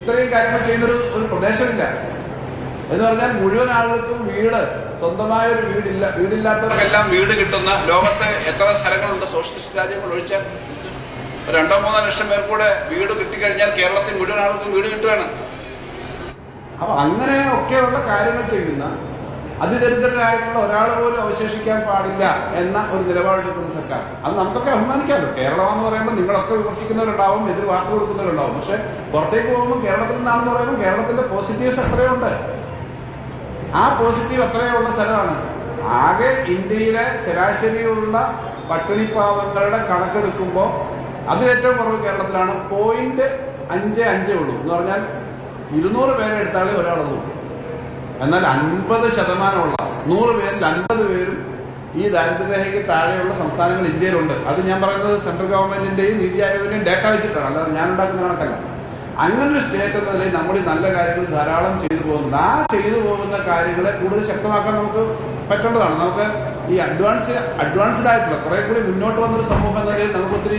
ഇത്രയും കാര്യങ്ങൾ ചെയ്യുന്നൊരു ഒരു പ്രദേശമില്ല എന്ന് പറഞ്ഞാൽ മുഴുവൻ ആളുകൾക്കും വീട് സ്വന്തമായ ഒരു വീടില്ല വീടില്ലാത്തവർക്കെല്ലാം വീട് കിട്ടുന്ന ലോകത്ത് എത്ര സ്ഥലങ്ങളുണ്ട് സോഷ്യലിസ്റ്റ് രാജ്യങ്ങൾ ഒഴിച്ചാൽ ഒരു രണ്ടോ മൂന്നോ ലക്ഷം പേർ കൂടെ വീട് കിട്ടിക്കഴിഞ്ഞാൽ കേരളത്തിൽ മുഴുവൻ ആളുകൾക്കും വീട് കിട്ടുകയാണ് അപ്പൊ അങ്ങനെ ഒക്കെയുള്ള കാര്യങ്ങൾ ചെയ്യുന്ന അതിദരിദ്രരായിട്ടുള്ള ഒരാൾ പോലും അവശേഷിക്കാൻ പാടില്ല എന്ന ഒരു നിലപാടെടുക്കുന്ന സർക്കാർ അത് നമുക്കൊക്കെ അഭിമാനിക്കാമല്ലോ കേരളം എന്ന് പറയുമ്പോൾ നിങ്ങളൊക്കെ വിമർശിക്കുന്നവരുണ്ടാവും എതിർ വാർത്ത കൊടുക്കുന്നവരുണ്ടാവും പക്ഷെ പുറത്തേക്ക് പോകുമ്പോൾ കേരളത്തിൽ നിന്നാണെന്ന് പറയുമ്പോൾ കേരളത്തിന്റെ പോസിറ്റീവ്സ് എത്രയുണ്ട് ആ പോസിറ്റീവ് എത്രയുള്ള സ്ഥലമാണ് ആകെ ഇന്ത്യയിലെ ശരാശരിയുള്ള പട്ടിണിപ്പാവങ്ങളുടെ കണക്കെടുക്കുമ്പോൾ അതിലേറ്റവും കുറവ് കേരളത്തിലാണ് പോയിന്റ് അഞ്ച് അഞ്ചേ ഉള്ളൂ എന്ന് പറഞ്ഞാൽ ഇരുന്നൂറ് പേരെ എടുത്താലേ ഒരാളുള്ളൂ എന്നാൽ അൻപത് ശതമാനമുള്ള നൂറ് പേരിൽ അൻപത് പേരും ഈ ദാരിദ്ര്യരേഖയ്ക്ക് താഴെയുള്ള സംസ്ഥാനങ്ങൾ ഇന്ത്യയിലുണ്ട് അത് ഞാൻ പറയുന്നത് സെൻട്രൽ ഗവൺമെന്റിന്റെയും നീതി ആയോഗിന്റെയും ഡേറ്റ വെച്ചിട്ടാണ് അല്ലാതെ ഞാൻ ഉണ്ടാക്കുന്ന കണക്കല്ല അങ്ങനെ ഒരു സ്റ്റേറ്റ് എന്ന നിലയിൽ നമ്മൾ ഈ നല്ല കാര്യങ്ങൾ ധാരാളം ചെയ്തു പോകുന്നുണ്ട് ആ ചെയ്തു പോകുന്ന കാര്യങ്ങളെ കൂടുതൽ ശക്തമാക്കാൻ നമുക്ക് പറ്റേണ്ടതാണ് നമുക്ക് ഈ അഡ്വാൻസ് അഡ്വാൻസ്ഡ് ആയിട്ടുള്ള കുറെ കൂടി മുന്നോട്ട് വന്നൊരു സമൂഹം എന്ന നിലയിൽ നമുക്ക് ഒത്തിരി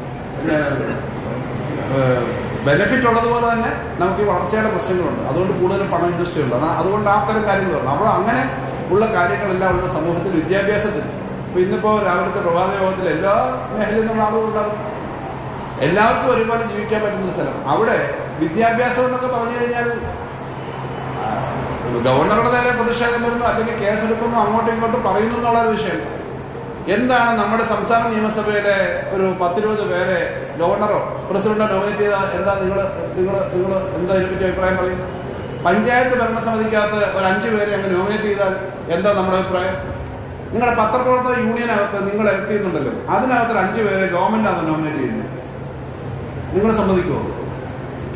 ബെനിഫിറ്റ് ഉള്ളതുപോലെ തന്നെ നമുക്ക് ഈ വളർച്ചയുടെ പ്രശ്നങ്ങളുണ്ട് അതുകൊണ്ട് കൂടുതൽ പണം ഇൻഡസ്ട്രി ഉണ്ട് അതാ- അതുകൊണ്ട് ആ തരം കാര്യങ്ങൾ വരണം അപ്പോൾ അങ്ങനെ ഉള്ള കാര്യങ്ങളെല്ലാം ഉള്ള സമൂഹത്തിൽ വിദ്യാഭ്യാസത്തിൽ ഇപ്പൊ ഇന്നിപ്പോ രാവിലത്തെ പ്രഭാത യോഗത്തിൽ എല്ലാ മേഖലയിൽ നിന്നുള്ള ആളുകളുണ്ടാകും എല്ലാവർക്കും ഒരുപോലെ ജീവിക്കാൻ പറ്റുന്ന ഒരു സ്ഥലം അവിടെ വിദ്യാഭ്യാസം എന്നൊക്കെ പറഞ്ഞു കഴിഞ്ഞാൽ ആ, ഗവർണറുടെ നേരെ പ്രതിഷേധം വരുന്നു അല്ലെങ്കിൽ കേസെടുക്കുന്നു അങ്ങോട്ടും ഇങ്ങോട്ടും പറയുന്നു എന്നുള്ള ഒരു വിഷയം എന്താണ് നമ്മുടെ സംസ്ഥാന നിയമസഭയിലെ ഒരു പത്തിരുപത് പേരെ ഗവർണറോ പ്രസിഡന്റോ നോമിനേറ്റ് ചെയ്താൽ എന്താ നിങ്ങൾ നിങ്ങൾ നിങ്ങൾ എന്താ ഇതിനെപ്പറ്റി അഭിപ്രായം പറയും പഞ്ചായത്ത് ഭരണസമിതിക്കകത്ത് ഒരു അഞ്ചു പേരെ അങ്ങ് നോമിനേറ്റ് ചെയ്താൽ എന്താ നമ്മുടെ അഭിപ്രായം നിങ്ങളുടെ പത്രപ്രവർത്തക യൂണിയനകത്ത് നിങ്ങൾ ഇറക്കിയിരുന്നുണ്ടല്ലോ അതിനകത്ത് ഒരു അഞ്ചു പേരെ ഗവൺമെന്റ് ആണ് നോമിനേറ്റ് ചെയ്യുന്നത് നിങ്ങൾ സമ്മതിക്കുമോ